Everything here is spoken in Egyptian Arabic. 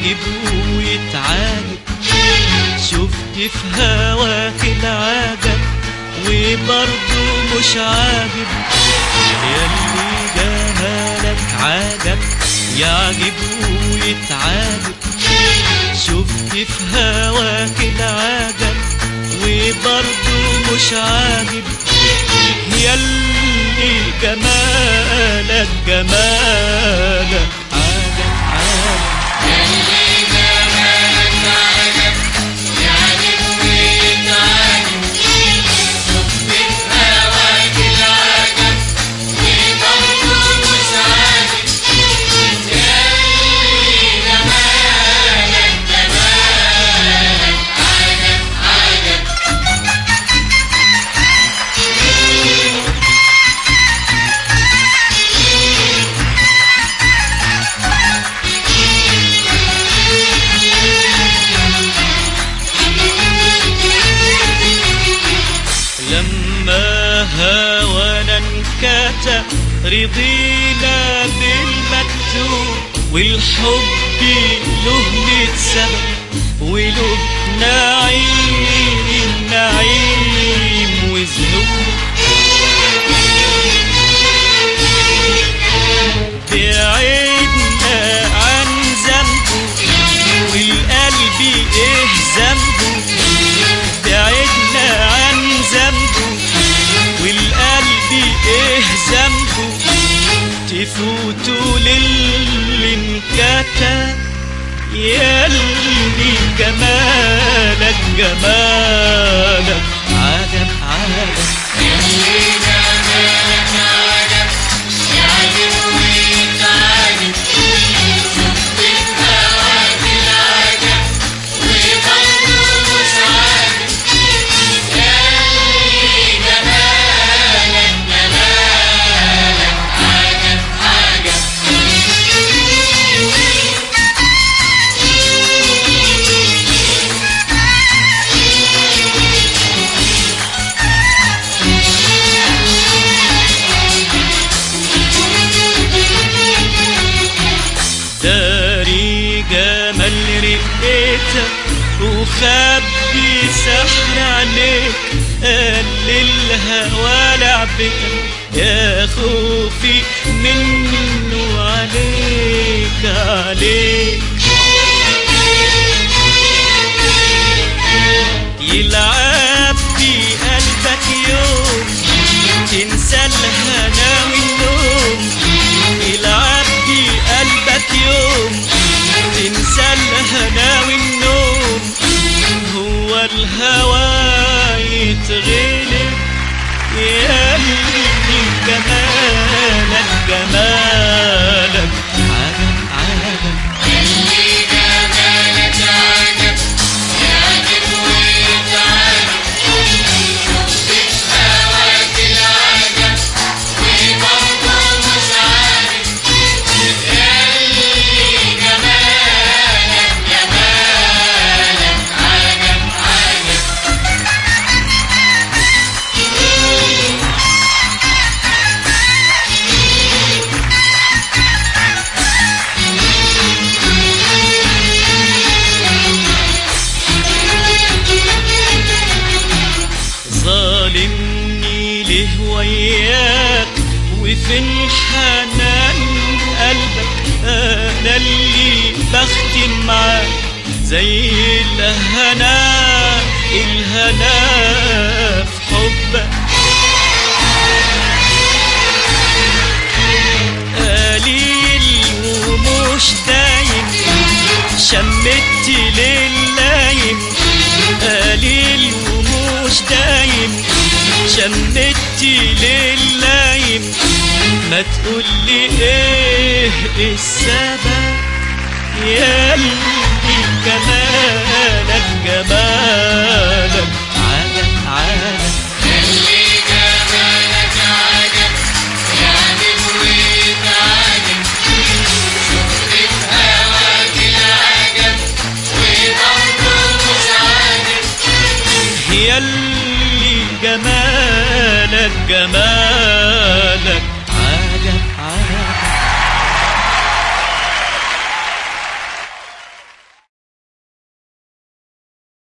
يعجب ويتعاجب شفت في هواك العجب وبرضه مش عاجب ياللي جمالك عجب يعجب ويتعاجب شفت في هواك العجب وبرضه مش عاجب ياللي جمالك جمالك عجب عجب لما هوانا انكتب رضينا بالمكتوب والحب له ميت سبب وله نعيم نعيم وذنوب بعدنا عن ذنبه والقلب ايه ذنبه بعدنا عن ذنبه والقلب ايه ذنبه تفوتوا للي انكتب ياللي جمالك جمالك عجب عجب داري جمال رقتك وخبي سحر عليك قال الهوى لعبتك يا خوفي منه عليك عليك يلعب في قلبك يوم تنسى الهنا والنوم يلعب في قلبك يوم تنسى الهنا والنوم هو الهوى يتغلب ياللي جمالك جمالك عجب عجب ظالمني ليه وياك وفين حنان قلبك انا اللي بختم معاك زي الهنا الهنا في حبك قليل ومش دايم شمت لللايم قليل ومش دايم شمت لللايم ما تقولي ايه السبب ياللي جمالك جمالك عجب عجب ياللي جمالك جمالك